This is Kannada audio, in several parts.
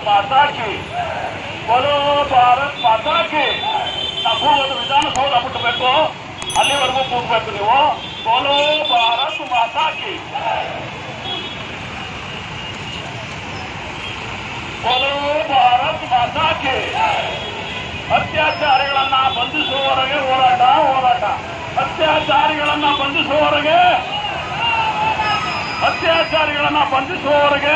ಮಾತಾ ಕಿ ಬೋಲೋ ಭಾರತ್ ಮಾತಾ ಕಿ ನಾವು ಕೂಗೋದು ವಿಧಾನಸೌಧ ಬಿಟ್ಟಬೇಕು ಅಲ್ಲಿವರೆಗೂ ಕೂಗ್ಬೇಕು ನೀವು ಬೋಲೋ ಭಾರತ್ ಮಾತಾ ಕಿ ಬೋಲೋ ಭಾರತ್ ಮಾತಾ ಕಿ ಅತ್ಯಾಚಾರಿಗಳನ್ನ ಬಂಧಿಸುವವರೆಗೆ ಹೋರಾಟ ಹೋರಾಟ ಅತ್ಯಾಚಾರಿಗಳನ್ನ ಬಂಧಿಸುವವರೆಗೆ ಅತ್ಯಾಚಾರಿಗಳನ್ನ ಬಂಧಿಸುವವರೆಗೆ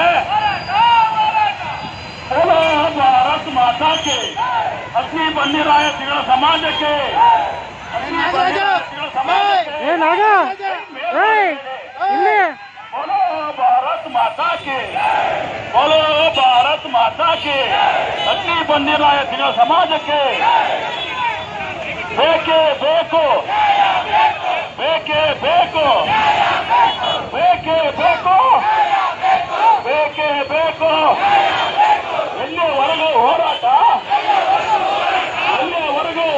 ಬೋಲೋ ಭಾರತ್ ಮಾತಾಕ್ಕೆ ಅಗ್ನಿ ಬನ್ನಿರಾಯತಿಗಳ ಸಮಾಜಕ್ಕೆ ಅಗ್ನಿ ಬನ್ನಿರಾಯತಿಗಳ ಸಮಾಜಕ್ಕೆ ಏ ನಾಗ ಏಯ್ ಇಲ್ಲಿ बोलो भारत माता के बोलो भारत माता के ಅಗ್ನಿ ಬಂದಿರಾಯತಿಗಳ ಸಮಾಜಕ್ಕೆ ಬೇಕೇ ಬೇಕು ಬೇಕೇ ಬೇಕು ಬೇಕೇ ಬೇಕು ಬೇಕೇ ಬೇಕು ಎಲ್ಲಿಯವರೆಗೂ ಹೋರಾಟ ಎಲ್ಲಿಯವರೆಗೂ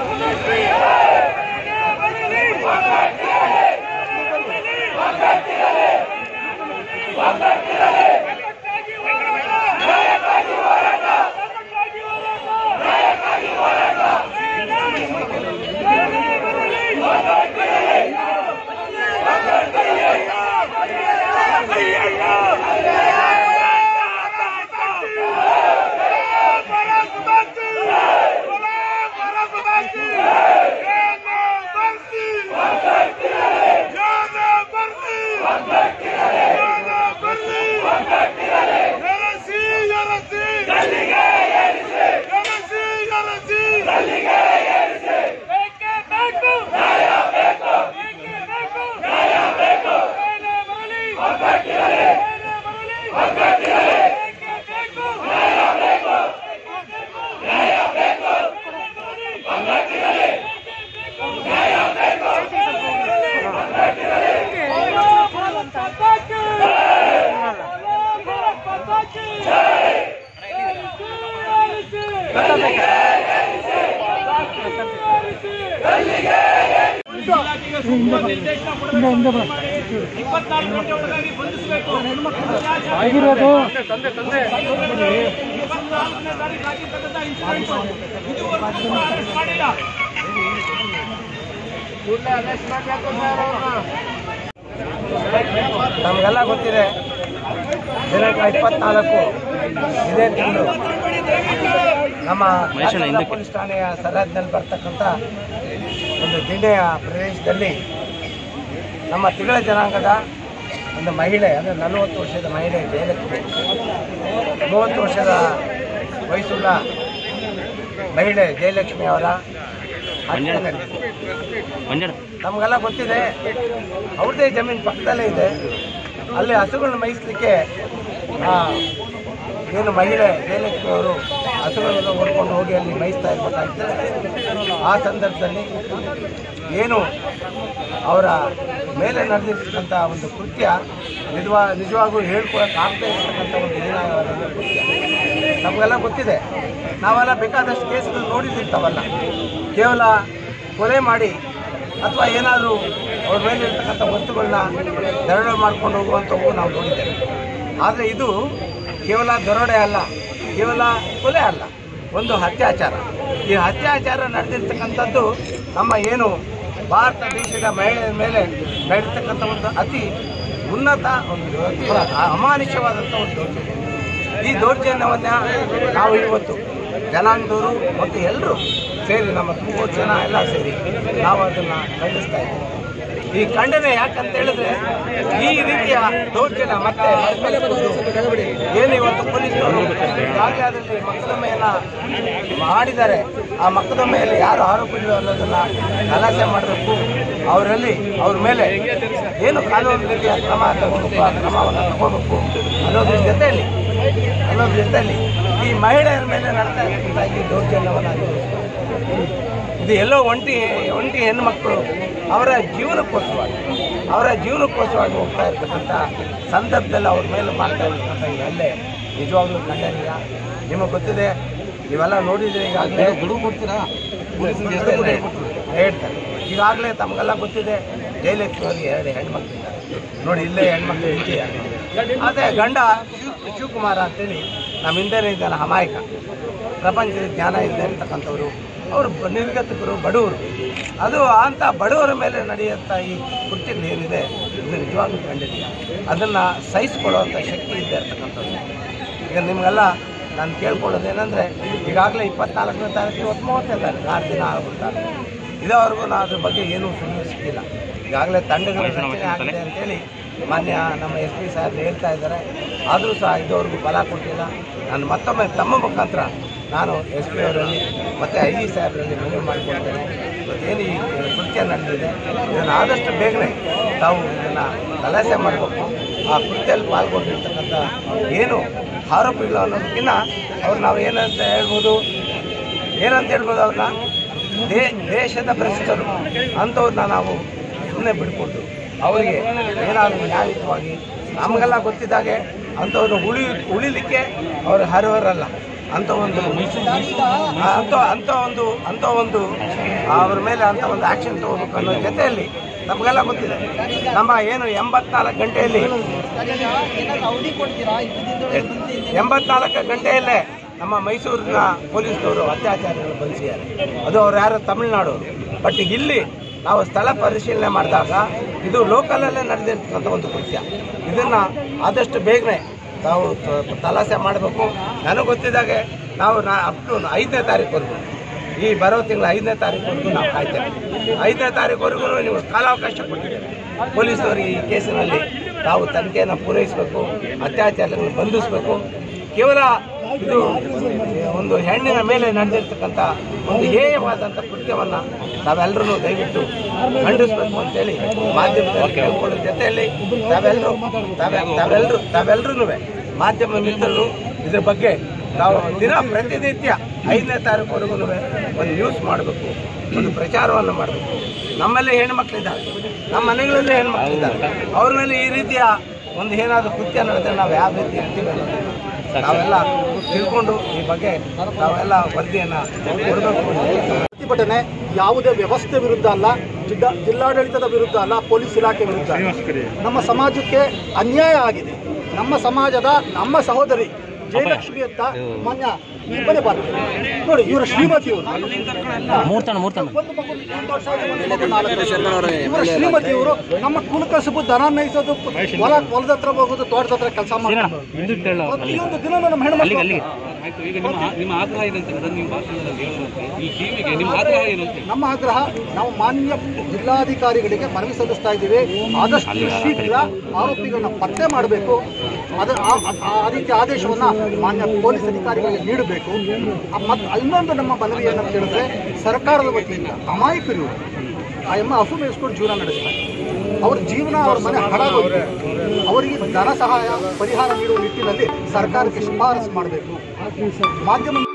ಇಪ್ಪತ್ನಾಲ್ಕು ಗಂಟೆ ಒಳಗಾಗಿ ಬಂಧಿಸಬೇಕು ಆಗಿರೋದು ಇಪ್ಪತ್ನಾಲ್ಕನೇ ತಾರೀಕು ಆಗಿರ್ತಕ್ಕಂಥ ಇನ್ಸಿಡೆಂಟ್ ಇದುವರೆಗೂ ಕೂಡ ಅರೆಸ್ಟ್ ಮಾಡಿಲ್ಲ ನಮಗೆಲ್ಲ ಗೊತ್ತಿದೆ ದಿನಾಂಕ ಇಪ್ಪತ್ನಾಲ್ಕು ಇದೇ ತಿಂಗಳು ನಮ್ಮ ಕಾಕಿನಾಡ ಪೊಲೀಸ್ ಠಾಣೆಯ ಸರಹದ್ದಿನಲ್ಲಿ ಬರ್ತಕ್ಕಂಥ ಒಂದು ದಿಣ್ಣೆಯ ಪ್ರದೇಶದಲ್ಲಿ ನಮ್ಮ ತಿಗಳ ಜನಾಂಗದ ಒಂದು ಮಹಿಳೆ ಅಂದರೆ ನಲವತ್ತು ವರ್ಷದ ಮಹಿಳೆ ಜಯಲಕ್ಷ್ಮಿ ಮೂವತ್ತು ವರ್ಷದ ವಯಸ್ಸುಳ್ಳ ಮಹಿಳೆ ಜಯಲಕ್ಷ್ಮಿ ಅವರ ಹತ್ಯೆ ನಡೆದಿದೆ ನಮಗೆಲ್ಲ ಗೊತ್ತಿದೆ ಅವ್ರದ್ದೇ ಜಮೀನು ಪಕ್ಕದಲ್ಲೇ ಇದೆ ಅಲ್ಲಿ ಹಸುಗಳನ್ನ ಮೇಯಿಸ್ಲಿಕ್ಕೆ ಆ, ಏನು ಮಹಿಳೆ ಜಯಲಕ್ಷ್ಮಿ ಅವರು ಹಸುಗಳನ್ನು ಹೊಡ್ಕೊಂಡು ಹೋಗಿ ಅಲ್ಲಿ ಮೇಯಿಸ್ತಾ ಇರಬೇಕಾಗಿತ್ತು ಆ ಸಂದರ್ಭದಲ್ಲಿ ಏನು ಅವರ ಮೇಲೆ ನಡೆದಿರ್ತಕ್ಕಂಥ ಒಂದು ಕೃತ್ಯ ನಿಜವಾ ನಿಜವಾಗೂ ಹೇಳ್ಕೊಳಕ್ಕಾಗದೇ ಇರ್ತಕ್ಕಂಥ ಒಂದು ಹೀನಾಯವಾದ ಕೃತ್ಯ ನಮಗೆಲ್ಲ ಗೊತ್ತಿದೆ ನಾವೆಲ್ಲ ಬೇಕಾದಷ್ಟು ಕೇಸ್ಗಳು ನೋಡಿದ್ದಿರ್ತಾವಲ್ಲ ಕೇವಲ ಕೊಲೆ ಮಾಡಿ ಅಥವಾ ಏನಾದರೂ ಅವ್ರ ಮೇಲೆ ಇರ್ತಕ್ಕಂಥ ವಸ್ತುಗಳನ್ನ ದರೋಡೆ ಮಾಡ್ಕೊಂಡು ಹೋಗುವಂಥವು ನಾವು ನೋಡಿದ್ದೇವೆ ಆದರೆ ಇದು ಕೇವಲ ದರೋಡೆ ಅಲ್ಲ ಕೇವಲ ಕೊಲೆ ಅಲ್ಲ ಒಂದು ಅತ್ಯಾಚಾರ ಈ ಅತ್ಯಾಚಾರ ನಡೆದಿರ್ತಕ್ಕಂಥದ್ದು ನಮ್ಮ ಏನು ಭಾರತ ದೇಶದ ಮಹಿಳೆಯರ ಮೇಲೆ ನಡೆರ್ತಕ್ಕಂಥ ಒಂದು ಅತಿ ಉನ್ನತ ಒಂದು ಅತಿ ಅಮಾನುಷವಾದಂಥ ಒಂದು ದೌರ್ಜನ್ಯ ಈ ದೌರ್ಜನ್ಯವನ್ನ ನಾವು ಇವತ್ತು ಜನಾಂಗದವರು ಮತ್ತು ಎಲ್ಲರೂ ಸೇರಿ ನಮ್ಮ ತುಮಕೂರು ಜನ ಎಲ್ಲ ಸೇರಿ ನಾವು ಅದನ್ನು ಖಂಡಿಸ್ತಾ ಇದ್ದೀವಿ ಈ ಖಂಡನೆ ಯಾಕಂತ ಹೇಳಿದ್ರೆ ಈ ರೀತಿಯ ದೌರ್ಜನ್ಯ ಮತ್ತೆ ಮತ್ತೊಂದು ಏನು ಇವತ್ತು ಪೊಲೀಸರು ಈಗಾಗಲೇ ಅದರಲ್ಲಿ ಮೊಕದ್ದಮೆಯನ್ನ ಮಾಡಿದ್ದಾರೆ ಆ ಮೊಕದ್ದಮೆಯಲ್ಲಿ ಯಾರು ಆರೋಪಿಗಳು ಅನ್ನೋದನ್ನ ಖಲಾಸೆ ಮಾಡಬೇಕು ಅವರಲ್ಲಿ ಅವ್ರ ಮೇಲೆ ಏನು ಕಾನೂನು ರೀತಿಯ ಕ್ರಮ ತಗೋಬೇಕು ಆ ಕ್ರಮವನ್ನು ತಗೋಬೇಕು ಅನ್ನೋದ್ರ ಜೊತೆಯಲ್ಲಿ ಅನ್ನೋದ್ರ ಜೊತೆಯಲ್ಲಿ ಈ ಮಹಿಳೆಯರ ಮೇಲೆ ನಡೆಸ್ತಾ ಇರ್ತಕ್ಕಂಥ ಈ ದೌರ್ಜನ್ಯವನ್ನು ನಿಲ್ಲಿಸಬೇಕು. ಇದು ಎಲ್ಲೋ ಒಂಟಿ ಒಂಟಿ ಹೆಣ್ಮಕ್ಳು ಅವರ ಜೀವನಕ್ಕೋಸ್ಕರವಾಗಿ ಅವರ ಜೀವನಕ್ಕೋಸ್ಕರವಾಗಿ ಹೋಗ್ತಾ ಇರ್ತಕ್ಕಂಥ ಸಂದರ್ಭದಲ್ಲಿ ಅವ್ರ ಮೇಲೆ ಮಾಡ್ತಾ ಇರ್ತಕ್ಕಂಥ ಈ ಹಲ್ಲೆ ನಿಜವಾಗ್ಲೂ ಖಂಡನೀಯ ನಿಮಗೆ ಗೊತ್ತಿದೆ ನೀವೆಲ್ಲ ನೋಡಿದ್ರೆ ಈಗಾಗಲೇ ಬಿಡುವು ಕೊಡ್ತೀರಾ ಹೇಳ್ತಾರೆ ಈಗಾಗಲೇ ತಮಗೆಲ್ಲ ಗೊತ್ತಿದೆ ಜಯಲಕ್ಷ್ಮಿ ಅವರಿಗೆ ಎರಡು ಹೆಣ್ಮಕ್ಳಿದ್ದಾರೆ ನೋಡಿ ಇಲ್ಲೇ ಹೆಣ್ಮಕ್ಳು ಇದ್ದೀಯ ಅದೇ ಗಂಡ ಶಿವ್ ಶಿವಕುಮಾರ ಅಂತೇಳಿ ನಮ್ಮ ಹಿಂದೆನೇ ಇದ್ದಾನೆ ಅಮಾಯಕ ಪ್ರಪಂಚದ ಜ್ಞಾನ ಇಲ್ಲದೆ ಇರ್ತಕ್ಕಂಥವ್ರು ಅವರು ಬ- ನಿರ್ಗತಿಕರು ಬಡವರು ಅದು ಅಂಥ ಬಡವರ ಮೇಲೆ ನಡೆಯುವಂಥ ಈ ಕೃತ್ಯಗಳು ಏನಿದೆ ಇದು ನಿಜವಾಗ್ಲೂ ಖಂಡಿತ ಅದನ್ನು ಸಹಿಸ್ಕೊಳ್ಳುವಂಥ ಶಕ್ತಿ ಇಲ್ಲದೆ ಇರ್ತಕ್ಕಂಥದ್ದು ಈಗ ನಿಮಗೆಲ್ಲ ನಾನು ಕೇಳ್ಕೊಳ್ಳೋದೇನೆಂದರೆ ಈಗಾಗಲೇ ಇಪ್ಪತ್ನಾಲ್ಕನೇ ತಾರೀಕು ಇವತ್ತು ಮೂವತ್ತನೇ ತಾರೀಕು ಆರು ದಿನ ಆಗ್ಬಿಡ್ತಾರೆ ಇದುವರೆಗೂ ನಾವು ಅದ್ರ ಬಗ್ಗೆ ಏನೂ ಸುಮ್ಮನೆ ಸಿಕ್ಕಿಲ್ಲ ಈಗಾಗಲೇ ತಂಡಗಳ ರಚನೆ ಆಗಿದೆ ಅಂತೇಳಿ ಮಾನ್ಯ ನಮ್ಮ ಎಸ್ ಪಿ ಸಾಹೇಬ್ ಹೇಳ್ತಾ ಇದ್ದಾರೆ ಆದರೂ ಸಹ ಇದುವರೆಗೂ ಫಲ ಕೊಟ್ಟಿಲ್ಲ ನಾನು ಮತ್ತೊಮ್ಮೆ ತಮ್ಮ ಮುಖಾಂತರ ನಾನು ಎಸ್ ಪಿ ಅವರಲ್ಲಿ ಮತ್ತು ಐ ಜಿ ಸಾಹೇಬರಲ್ಲಿ ಮನವಿ ಮಾಡಿಕೊಳ್ತೇನೆ ಇವತ್ತೇನು ಈ ಕೃತ್ಯ ನಡೆದಿದೆ ಇದನ್ನು ಆದಷ್ಟು ಬೇಗನೆ ತಾವು ಇದನ್ನು ತಲಾಸೆ ಮಾಡಬೇಕು ಆ ಕೃತ್ಯದಲ್ಲಿ ಪಾಲ್ಗೊಂಡಿರ್ತಕ್ಕಂಥ ಏನು ಆರೋಪಿಗಳು ಅನ್ನೋದಕ್ಕಿಂತ ಅವ್ರು ನಾವು ಏನಂತ ಹೇಳ್ಬೋದು ಏನಂತ ಹೇಳ್ಬೋದು ಅವ್ರನ್ನ ದೇ ದೇಶದ ಭ್ರಷ್ಟರು ಅಂಥವ್ರನ್ನ ನಾವು ಸುಮ್ಮನೆ ಬಿಡ್ಕೊಟ್ಟು ಅವರಿಗೆ ಏನಾದರೂ ನ್ಯಾಯಯುತವಾಗಿ ನಮಗೆಲ್ಲ ಗೊತ್ತಿದ್ದಾಗೆ ಅಂಥವ್ರನ್ನ ಉಳಿ ಉಳಿಲಿಕ್ಕೆ ಅವರು ಹರವರಲ್ಲ ಅಂಥ ಒಂದು ಅಂಥ ಅಂಥ ಒಂದು ಅಂಥ ಒಂದು ಅವ್ರ ಮೇಲೆ ಅಂಥ ಒಂದು ಆ್ಯಕ್ಷನ್ ತಗೋಬೇಕು ಅನ್ನೋ ಜೊತೆಯಲ್ಲಿ ನಮಗೆಲ್ಲ ಗೊತ್ತಿದೆ ನಮ್ಮ ಏನು ಎಂಬತ್ನಾಲ್ಕು ಗಂಟೆಯಲ್ಲಿ ಎಂಬತ್ನಾಲ್ಕು ಗಂಟೆಯಲ್ಲೇ ನಮ್ಮ ಮೈಸೂರಿನ ಪೊಲೀಸ್ನವರು ಅತ್ಯಾಚಾರಗಳು ಬಂಧಿಸಿದ್ದಾರೆ ಅದು ಅವ್ರು ಯಾರು ತಮಿಳುನಾಡವರು ಬಟ್ ಇಲ್ಲಿ ನಾವು ಸ್ಥಳ ಪರಿಶೀಲನೆ ಮಾಡಿದಾಗ ಇದು ಲೋಕಲಲ್ಲೇ ನಡೆದಿರ್ತಕ್ಕಂಥ ಒಂದು ಕೃತ್ಯ ಇದನ್ನು ಆದಷ್ಟು ಬೇಗನೆ ತಾವು ತ- ತಲಾಸೆ ಮಾಡಬೇಕು ನನಗೆ ಗೊತ್ತಿದ್ದಾಗೆ ನಾವು ನಾ ಅಪ್ ಟು ಐದನೇ ತಾರೀಕುವರೆಗೂ ಈ ಬರೋ ತಿಂಗಳ ಐದನೇ ತಾರೀಕುವರೆಗೂ ನಾವು ಕಾಯ್ತೇವೆ ಐದನೇ ತಾರೀಕುವರೆಗೂ ನೀವು ಕಾಲಾವಕಾಶ ಕೊಟ್ಟಿದ್ದೇವೆ ಪೊಲೀಸರಿಗೆ ಈ ಕೇಸಿನಲ್ಲಿ ತಾವು ತನಿಖೆಯನ್ನು ಪೂರೈಸಬೇಕು ಅತ್ಯಾಚಾರಗಳನ್ನು ಬಂಧಿಸಬೇಕು ಕೇವಲ ಇದು ಒಂದು ಹೆಣ್ಣಿನ ಮೇಲೆ ನಡೆದಿರ್ತಕ್ಕಂಥ ಒಂದು ಹೇಯವಾದಂಥ ಕೃತ್ಯವನ್ನು ತಾವೆಲ್ಲರೂ ದಯವಿಟ್ಟು ಖಂಡಿಸಬೇಕು ಅಂತೇಳಿ ಮಾಧ್ಯಮದಲ್ಲಿ ಕೇಳ್ಕೊಳ್ಳೋ ಜೊತೆಯಲ್ಲಿ ತಾವೆಲ್ಲರೂ ತಾವೆ ತಾವೆಲ್ಲರೂ ತಾವೆಲ್ಲರೂ ಮಾಧ್ಯಮ ಮಿತ್ರರು ಇದ್ರ ಬಗ್ಗೆ ನಾವು ದಿನ ಪ್ರತಿನಿತ್ಯ ಐದನೇ ತಾರೀಕುವರೆಗೂ ಒಂದು ನ್ಯೂಸ್ ಮಾಡಬೇಕು ಒಂದು ಪ್ರಚಾರವನ್ನು ಮಾಡಬೇಕು ನಮ್ಮಲ್ಲಿ ಹೆಣ್ಮಕ್ಳಿದ್ದಾರೆ ನಮ್ಮ ಮನೆಗಳಲ್ಲಿ ಹೆಣ್ಮಕ್ಳಿದ್ದಾರೆ ಅವ್ರ ಮೇಲೆ ಈ ರೀತಿಯ ಒಂದು ಏನಾದರೂ ಕೃತ್ಯ ನಡೆದ್ರೆ ನಾವು ಯಾವ ರೀತಿ ಇರ್ತೀವಿ ಅನ್ನೋದನ್ನ ನಾವೆಲ್ಲ ತಿಳ್ಕೊಂಡು ಈ ಬಗ್ಗೆ ನಾವೆಲ್ಲ ವರದಿಯನ್ನು ಕೊಡಬೇಕು ಅಂತ ಹೇಳಿ ಪ್ರತಿಭಟನೆ ಯಾವುದೇ ವ್ಯವಸ್ಥೆ ವಿರುದ್ಧ ಅಲ್ಲ ಜಿಲ್ಲಾ ಜಿಲ್ಲಾಡಳಿತದ ವಿರುದ್ಧ ಅಲ್ಲ ಪೊಲೀಸ್ ಇಲಾಖೆ ವಿರುದ್ಧ ಅಲ್ಲ. ನಮ್ಮ ಸಮಾಜಕ್ಕೆ ಅನ್ಯಾಯ ಆಗಿದೆ ನಮ್ಮ ಸಮಾಜದ ನಮ್ಮ ಸಹೋದರಿ ಜಯಲಕ್ಷ್ಮಿ ಅಂತ ಮಾನ್ಯ ಇಬ್ಬರೇ ಬರ್ತಾರೆ ನೋಡಿ ಇವರು ಶ್ರೀಮತಿಯವರು ಮೂರ್ತಣ ಮೂರ್ತಣ ಒಂದು ಮಗು ಒಂದು ವರ್ಷ ಆಗಿ ಒಂದು ಮಗು ನಾಲ್ಕು ವರ್ಷ. ಇವರು ಶ್ರೀಮತಿಯವರು ನಮ್ಮ ಕುಲಕಸಬು ದನ ಮೇಯಿಸೋದು ಹೊಲ ಹೊಲದ ಹತ್ರ ಹೋಗೋದು ತೋಟದ ಹತ್ರ ಕೆಲಸ ಮಾಡೋದು ಪ್ರತಿಯೊಂದು ದಿನ ನಮ್ಮ ಹೆಣ್ಮಕ್ಳು ಆಯ್ತು ಈಗ ನಿಮ್ಮ ನಿಮ್ಮ ಆಗ್ರಹ ಏನಂತ ಅದನ್ನು ನಿಮ್ಮ ಭಾಷಣದಲ್ಲಿ ಹೇಳುವಂತೆ ಈ ಟಿವಿಗೆ ನಿಮ್ಮ ಆಗ್ರಹ ಏನು ಅಂತ ನಮ್ಮ ಆಗ್ರಹ ನಾವು ಮಾನ್ಯ ಜಿಲ್ಲಾಧಿಕಾರಿಗಳಿಗೆ ಮನವಿ ಸಲ್ಲಿಸ್ತಾ ಇದ್ದೀವಿ ಆದಷ್ಟು ಶೀಘ್ರ ಆರೋಪಿಗಳನ್ನ ಪತ್ತೆ ಮಾಡಬೇಕು ಅದ ಆ- ಆ- ಆ ರೀತಿಯ ಆದೇಶವನ್ನ ಮಾನ್ಯ ಪೊಲೀಸ್ ಅಧಿಕಾರಿಗಳಿಗೆ ನೀಡಬೇಕು ಆ ಮತ್ ಇನ್ನೊಂದು ನಮ್ಮ ಮನವಿ ಏನಂತ ಹೇಳಿದ್ರೆ ಸರ್ಕಾರದ ವತಿಯಿಂದ ಅಮಾಯಕರು ಇವ್ರು. ಆ ಎಮ್ಮ ಹಸು ಮೇಯಿಸ್ಕೊಂಡು ಜೀವನ ನಡೆಸ್ತಾರೆ ಅವ್ರ ಜೀವನ ಅವ್ರ ಮನೆ ಹಾಳಾಗೋಗಿದೆ ಅವರಿಗೆ ಧನ ಸಹಾಯ ಪರಿಹಾರ ನೀಡುವ ನಿಟ್ಟಿನಲ್ಲಿ ಸರ್ಕಾರಕ್ಕೆ ಶಿಫಾರಸು ಮಾಡಬೇಕು ಮಾಧ್ಯಮ